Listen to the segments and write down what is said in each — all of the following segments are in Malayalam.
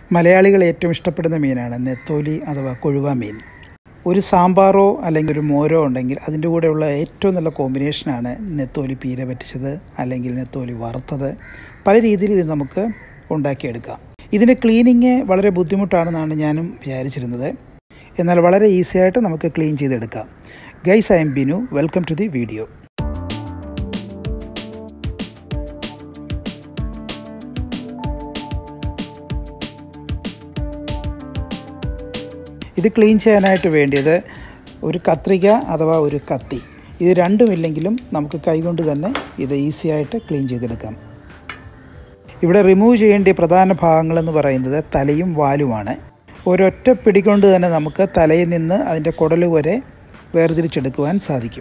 മലയാളികൾ ഏറ്റവും ഇഷ്ടപ്പെടുന്ന മീനാണ് നെത്തോലി അഥവാ കൊഴുവ മീൻ ഒരു സാമ്പാറോ അല്ലെങ്കിൽ ഒരു മോരോ ഉണ്ടെങ്കിൽ അതിൻ്റെ കൂടെയുള്ള ഏറ്റവും നല്ല കോമ്പിനേഷനാണ് നെത്തോലി പീര പറ്റിച്ചത് അല്ലെങ്കിൽ നെത്തോലി വറുത്തത് പല രീതിയിൽ ഇത് നമുക്ക് ഉണ്ടാക്കിയെടുക്കാം ഇതിൻ്റെ ക്ലീനിങ് വളരെ ബുദ്ധിമുട്ടാണെന്നാണ് ഞാനും വിചാരിച്ചിരുന്നത് എന്നാൽ വളരെ ഈസി ആയിട്ട് നമുക്ക് ക്ലീൻ ചെയ്തെടുക്കാം guys I am Binu welcome to the video ഇത് ക്ലീൻ ചെയ്യാനായിട്ട് വേണ്ടിയത് ഒരു കത്രിക അഥവാ ഒരു കത്തി ഇത് രണ്ടുമില്ലെങ്കിലും നമുക്ക് കൈകൊണ്ട് തന്നെ ഇത് ഈസി ആയിട്ട് ക്ലീൻ ചെയ്തെടുക്കാം ഇവിടെ റിമൂവ് ചെയ്യേണ്ട പ്രധാന ഭാഗങ്ങളെന്ന് പറയുന്നത് തലയും വാലുമാണ് ഒരൊറ്റ പിടികൊണ്ട് തന്നെ നമുക്ക് തലയിൽ നിന്ന് അതിൻ്റെ കുടൽ വരെ വേർതിരിച്ചെടുക്കുവാൻ സാധിക്കും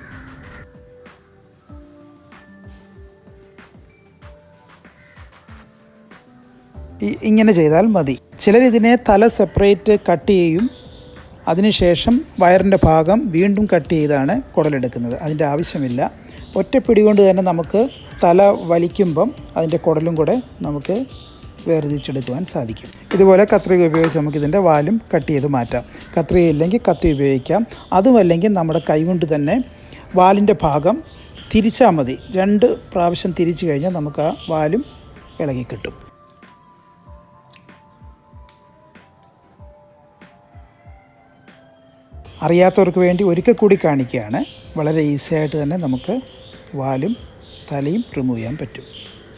ഈ- ഇങ്ങനെ ചെയ്താൽ മതി ചിലർ ഇതിനെ തല സെപ്പറേറ്റ് കട്ട് ചെയ്യും അതിനുശേഷം വയറിൻ്റെ ഭാഗം വീണ്ടും കട്ട് ചെയ്താണ് കുടലെടുക്കുന്നത് അതിൻ്റെ ആവശ്യമില്ല ഒറ്റ പിടി കൊണ്ട് തന്നെ നമുക്ക് തല വലിക്കുമ്പം അതിൻ്റെ കുടലും കൂടെ നമുക്ക് വേർതിരിച്ചെടുക്കുവാൻ സാധിക്കും ഇതുപോലെ കത്രിക ഉപയോഗിച്ച് നമുക്ക് ഇതിൻ്റെ വാലും കട്ട് ചെയ്ത് മാറ്റാം കത്രിക ഇല്ലെങ്കിൽ കത്തി ഉപയോഗിക്കാം അതുമല്ലെങ്കിൽ നമ്മുടെ കൈകൊണ്ട് തന്നെ വാലിൻ്റെ ഭാഗം തിരിച്ചാൽ മതി രണ്ട് പ്രാവശ്യം തിരിച്ചു കഴിഞ്ഞാൽ നമുക്ക് ആ വാലും ഇളകി കിട്ടും അറിയാത്തവർക്ക് വേണ്ടി ഒരിക്കൽ കൂടി കാണിക്കുകയാണ് വളരെ ഈസി ആയിട്ട് തന്നെ നമുക്ക് വാലും തലയും റിമൂവ് ചെയ്യാൻ പറ്റും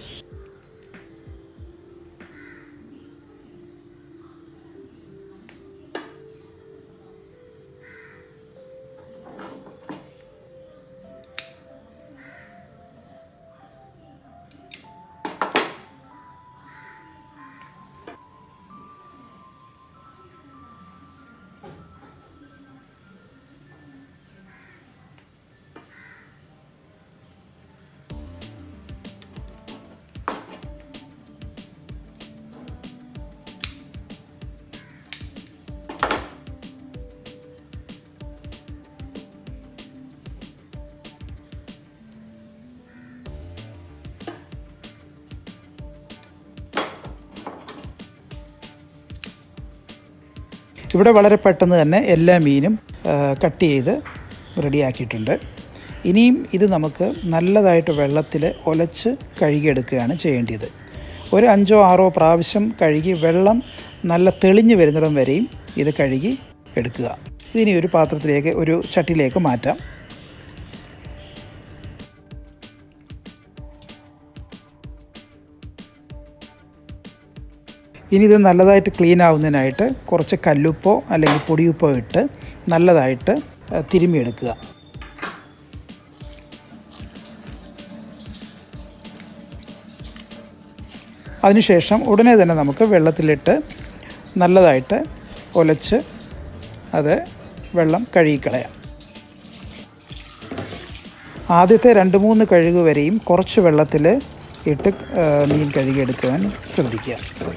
ഇവിടെ വളരെ പെട്ടെന്ന് തന്നെ എല്ലാ മീനും ആ, കട്ട് ചെയ്ത് റെഡിയാക്കിയിട്ടുണ്ട് ഇനിയും ഇത് നമുക്ക് നല്ലതായിട്ട് വെള്ളത്തിൽ ഒലച്ച് കഴുകിയെടുക്കുകയാണ് ചെയ്യേണ്ടത് ഒരു അഞ്ചോ ആറോ പ്രാവശ്യം കഴുകി വെള്ളം നല്ല തെളിഞ്ഞു വരുന്നിടം വരെയും ഇത് കഴുകി എടുക്കുക ഇതിനി ഒരു പാത്രത്തിലേക്ക് ഒരു ചട്ടിയിലേക്ക് മാറ്റാം ഇനി ഇത് നല്ലതായിട്ട് ക്ലീൻ ആവുന്നതിനായിട്ട് കുറച്ച് കല്ലുപ്പോ അല്ലെങ്കിൽ പൊടിയുപ്പോ ഇട്ട് നല്ലതായിട്ട് അഹ്, തിരുമ്മിയെടുക്കുക അതിനുശേഷം ഉടനെ തന്നെ നമുക്ക് വെള്ളത്തിലിട്ട് നല്ലതായിട്ട് ഒലച്ച് അത് വെള്ളം കഴുകിക്കളയാം ആദ്യത്തെ രണ്ട് മൂന്ന് കഴുകു വരെയും കുറച്ച് വെള്ളത്തിൽ ഇട്ട് ആ, മീൻ കഴുകിയെടുക്കുവാൻ ശ്രദ്ധിക്കുക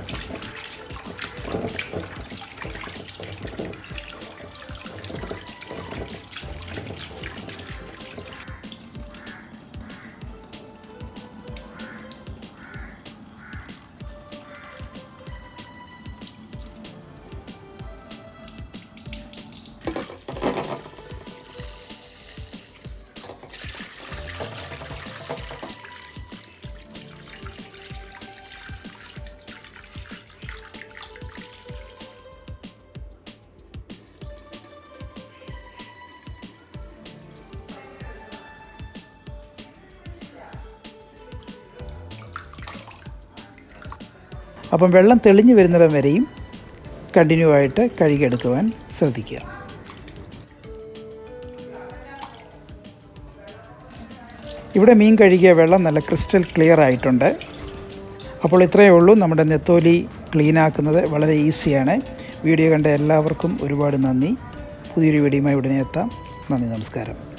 അപ്പം വെള്ളം തെളിഞ്ഞു വരുന്നിടം വരെയും കണ്ടിന്യൂ ആയിട്ട് കഴുകിയെടുക്കുവാൻ ശ്രദ്ധിക്കുക ഇവിടെ മീൻ കഴുകിയ വെള്ളം നല്ല ക്രിസ്റ്റൽ ക്ലിയർ ആയിട്ടുണ്ട് അപ്പോൾ ഇത്രയേ ഉള്ളൂ നമ്മുടെ നെത്തോലി ക്ലീൻ ആക്കുന്നത് വളരെ ഈസിയാണ് വീഡിയോ കണ്ട എല്ലാവർക്കും ഒരുപാട് നന്ദി പുതിയൊരു വീഡിയോയുമായി ഉടനെ എത്താം നന്ദി നമസ്കാരം